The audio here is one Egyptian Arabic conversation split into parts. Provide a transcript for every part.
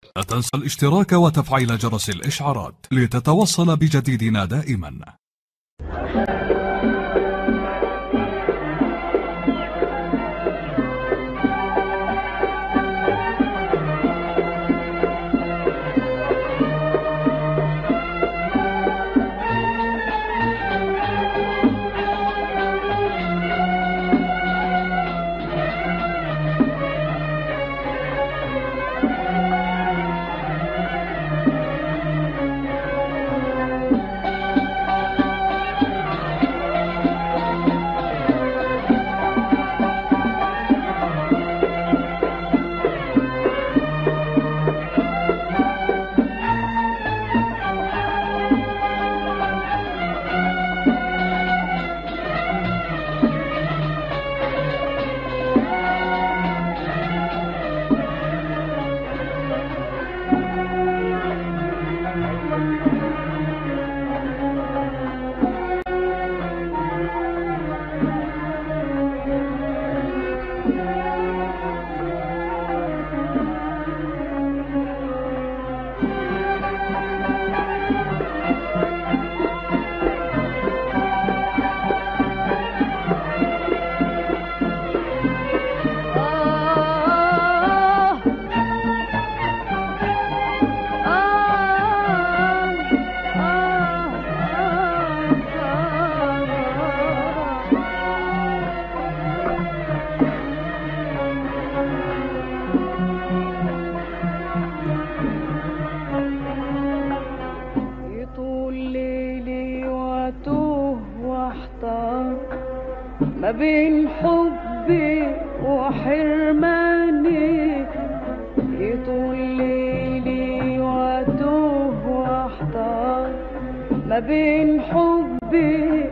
لا تنسى الاشتراك وتفعيل جرس الإشعارات لتتوصل بجديدنا دائما آه آه يطول ليلي واتوه واحتار ما بين حبي وحرماني يطول ليلي واتوه واحتار ما بين حبي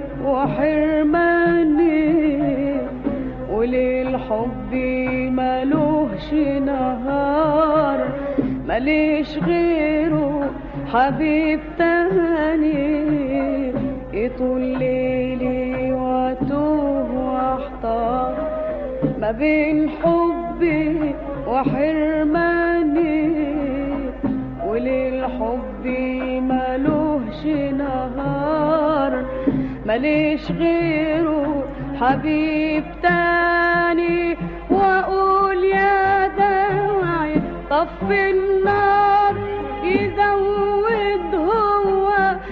وحرماني وليل حبي ملوهش نهار ماليش غيره حبيب تاني يطول ليلي واتوه واحتار ما بين حبي وحرماني وليل حبي ملوهش نهار ماليش غيره حبيب تاني واقول يا دمعي طفي النار يزود هو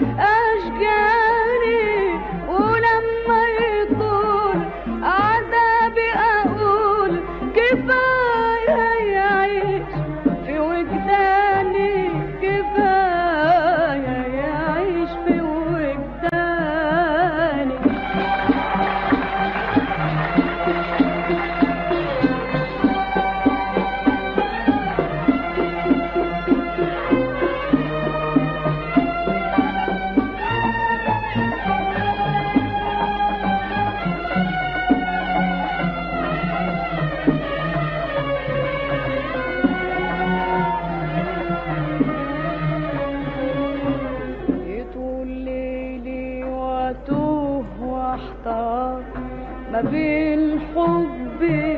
اشجاري ولما يطول عذابي اقول كفايه يعيش في وجداني كفايه يعيش في وجداني يطول ليلي واتوه واحتار ما بين حبي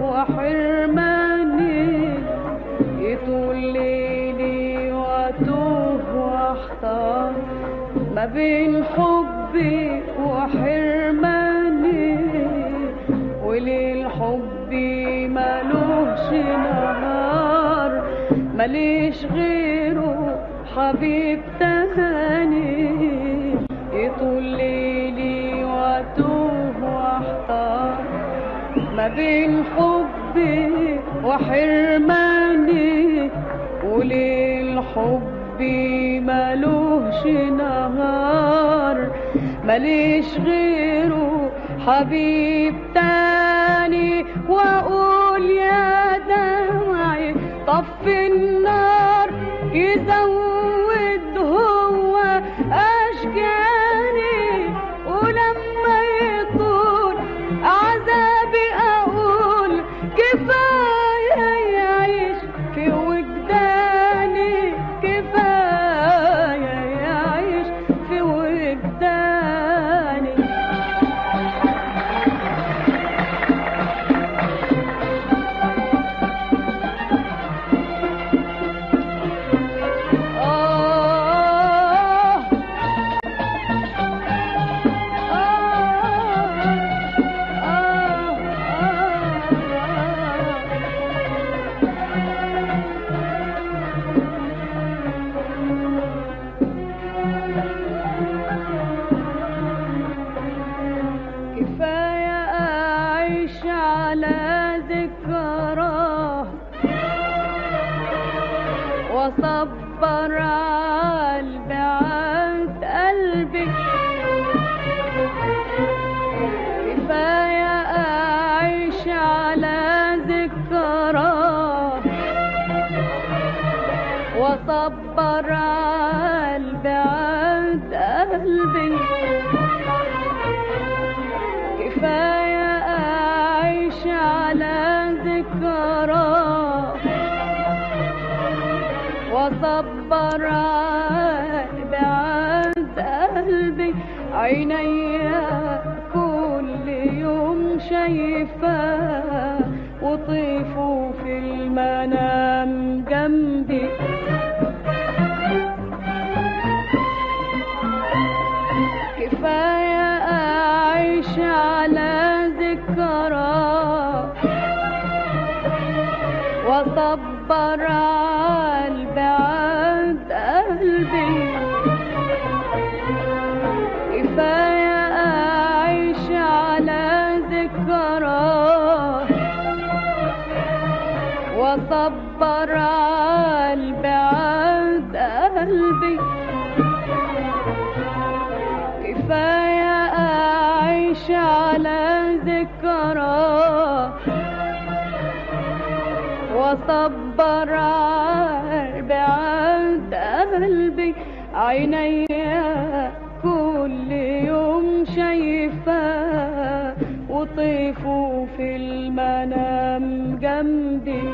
وحرماني يطول ليلي واتوه واحتار ما بين حبي وحرماني وليل حبي ملوش نهار ماليش غيره حبيب تاني يطول ليلي واتوه واحتار ما بين حبي وحرماني وليل حبي ملوش نهار ماليش غيره حبيب تاني واقول يا دمعي طفي النار يزود هو اشجاني ولما يطول عذابي اقول كفايه يعيش في وجداني كفايه يعيش في وجداني وصبر البعاد قلبي كفاية أعيش على ذكراه وصبر البعاد قلبي كفاية أعيش على ذكراه وصبر بعد قلبي عيني كل يوم شايفاه وطيفه في المنام جنبي كفاية أعيش على ذكراه وصبر البعاد قلبي كفاية أعيش على ذكراه وصبر البعاد قلبي كفاية أعيش على ذكراه وصبر بعد قلبي عيني كل يوم شايفاه وطيفه في المنام جنبي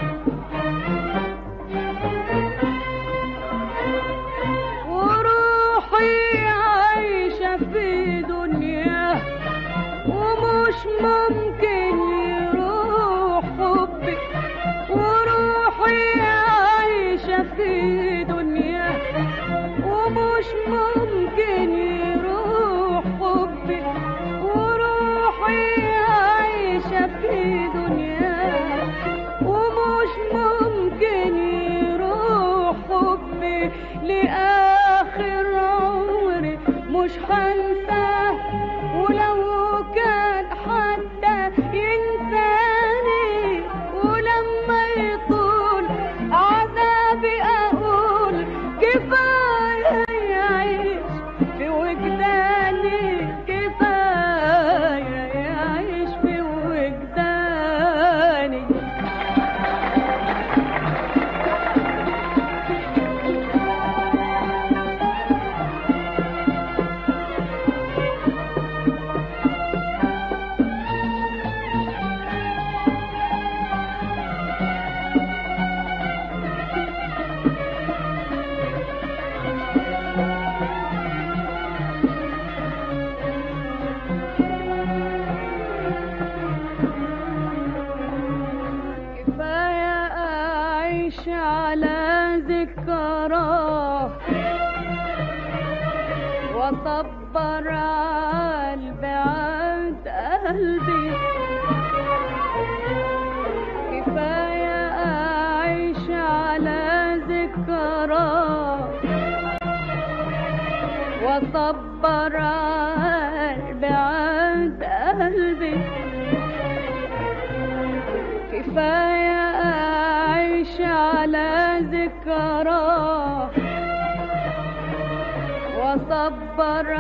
وروحي عايشة في دنياه ومش ممكن يروح حبي وروحي عايشة في دنياه ومش ممكن يروح حبي وروحي عايشة في دنياه ومش ممكن يروح حبي لآخر عمري مش هنساه ولو كان حتى ينساني ولما يطول عذابي أقول كفاية يعيش في وجداني كفاية يعيش في وجداني كفاية أعيش على ذكراه وصبر البعاد قلبي كفاية أعيش على ذكراه وصبر البعاد قلبي كفاية أعيش على ذكراه وصبر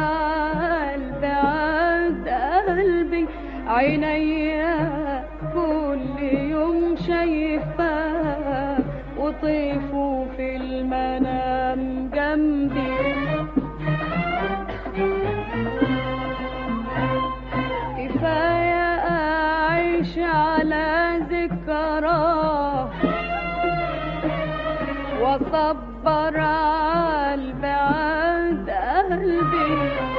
البعاد قلبي عيني كل يوم شايفاه وطيفه في المنام جنبي كفاية أعيش على ذكراه وصبر البعاد قلبي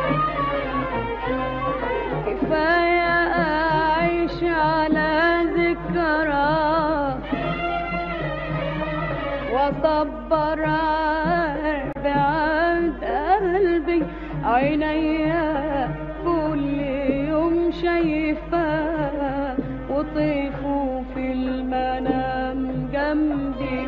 كفاية أعيش على ذكراه وصبر بعد قلبي عيني كل يوم شايفاه وطيفه في المنام جنبي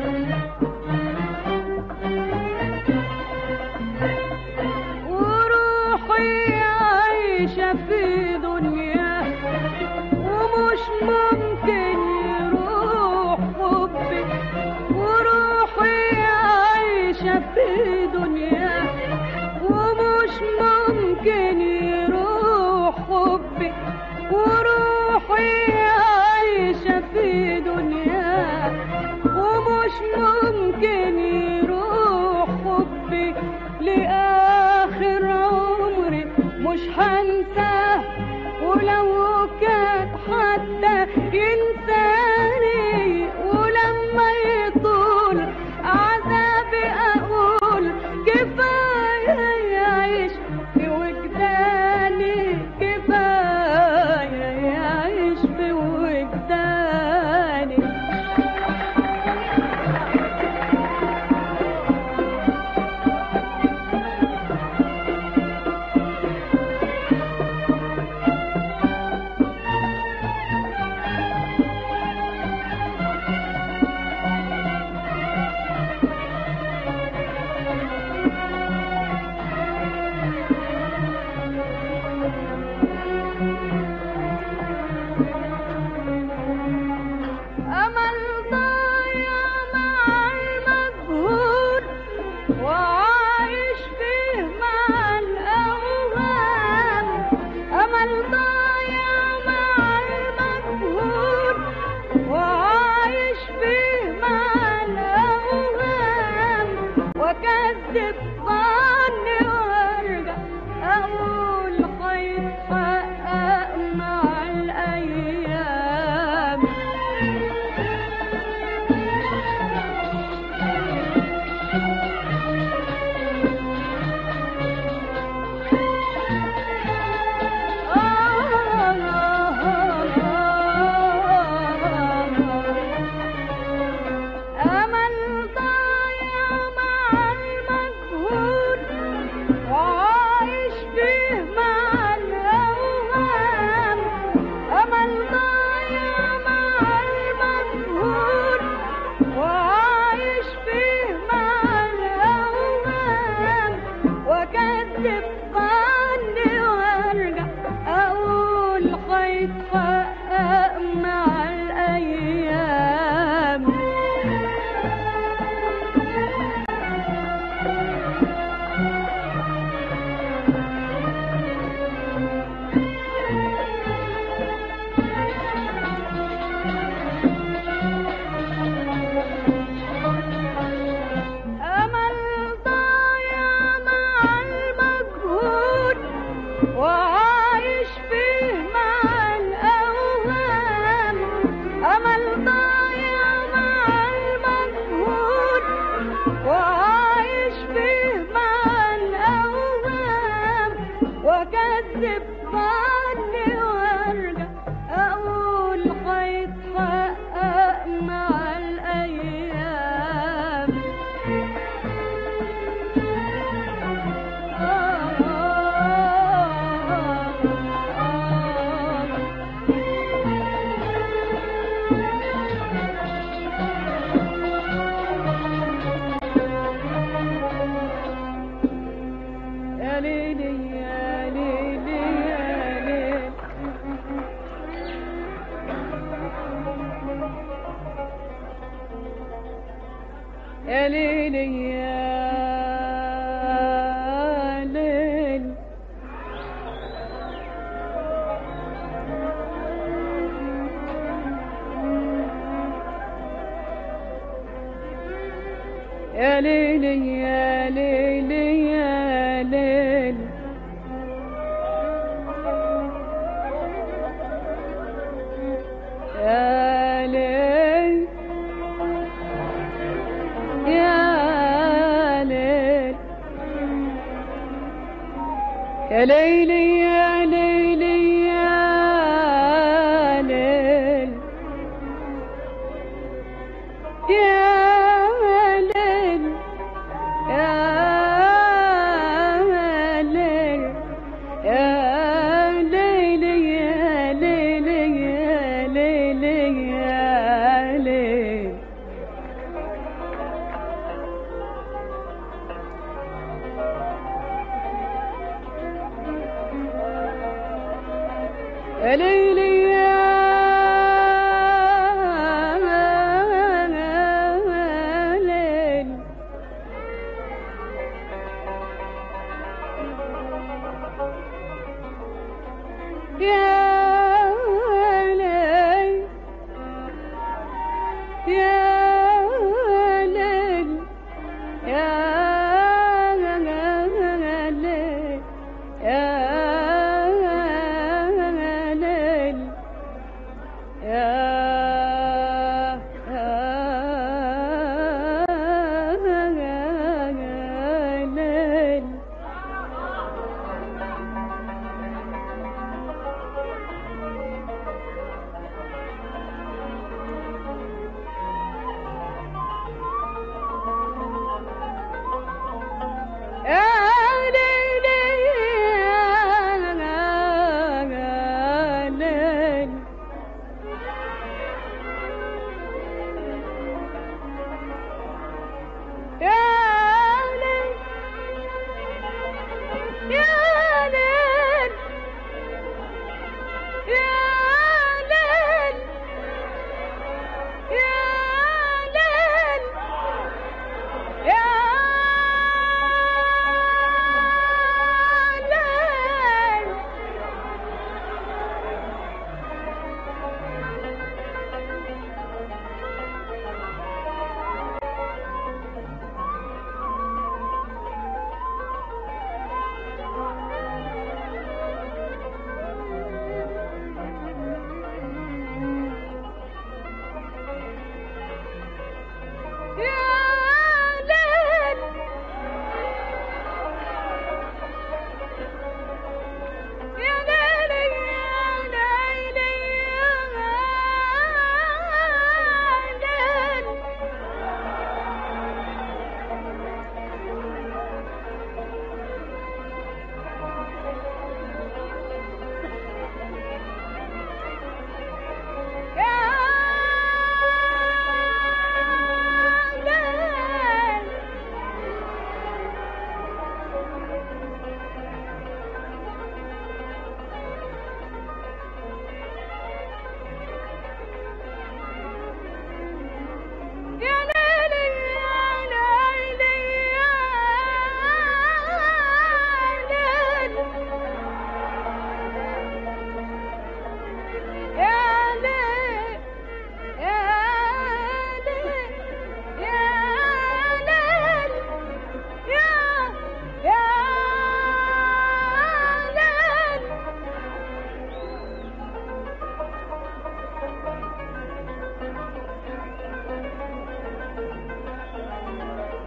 وروحي عايشة في دنياه ومش ممكن يروح حبي وروحي عايشة في دنيا ومش ممكن يروح حبي وروحي عايشة في دنيا ومش ممكن يروح حبي لآخر عمري مش هنساه ولو كان حتى ينساني ولما يطول عذابي أقول كفاية يعيش في وجداني كفاية يعيش في وجداني أمل ضايع مع المجهول وعايش فيه مع الأوهام أمل ضايع مع المجهول وعايش فيه مع الأوهام وأكذب ظني وأرجع أقول هيتحقق مع الأيام أمل ضايع مع المجهول وعايش فيه مع الأوهام أمل ضايع مع المجهول وعايش فيه مع الأوهام وأكذب ظني وأرجع أقول هيتحقق مع الأيام أمل ضايع مع المجهول وعايش فيه مع الأوهام أمل ضايع مع المجهول وعايش فيه مع الأوهام وأكذب ظني وأرجع أقول هيتحقق مع الأيام يا ليلي يا ليلي يا ليلي يا ليلي يا ليل يا ليلي يا ليلي يا ليل يا ليل يا ليل يا ليلي يا ليلي يا ليل يا ليل يا ليل يا ليلي يا ليلي يا ليلي يا ليل يا ليلي يا ليل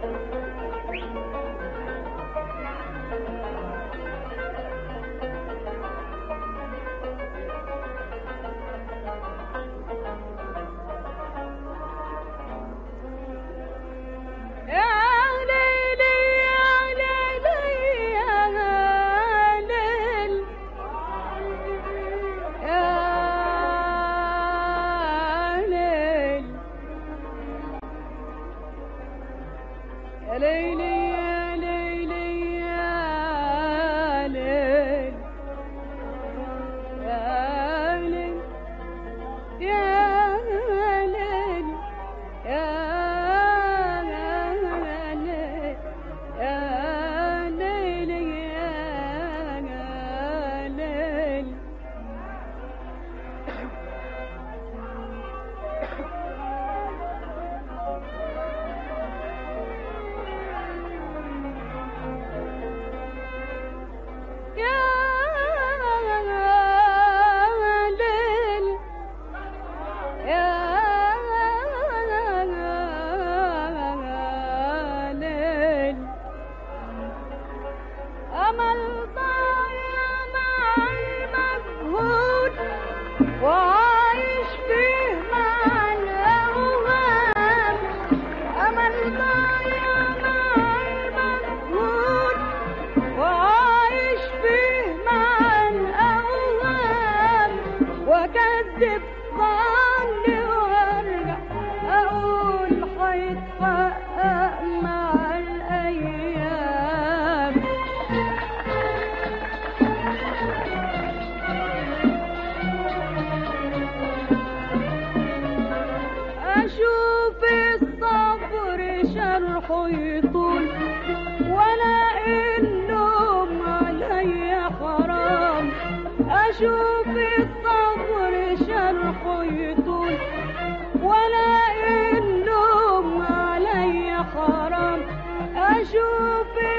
يا ليلي يا ليلي يا ليل يا ليل يا ليلي يا ليلي يا ليل يا ليل يا ليل يا ليل يا ليل يا ليل يا ليل يا ليل أمل ضايع مع المجهود وعايش فيه مع الأوهام أمل ضايع مع المجهود وعايش فيه مع الأوهام وأكذب ظني وأرجع أقول هيتحقق مع الأيام أشوف الصبر شرحه يطول ولا النوم علي حرام أشوف الصبر شرحه يطول ولا النوم علي حرام أشوف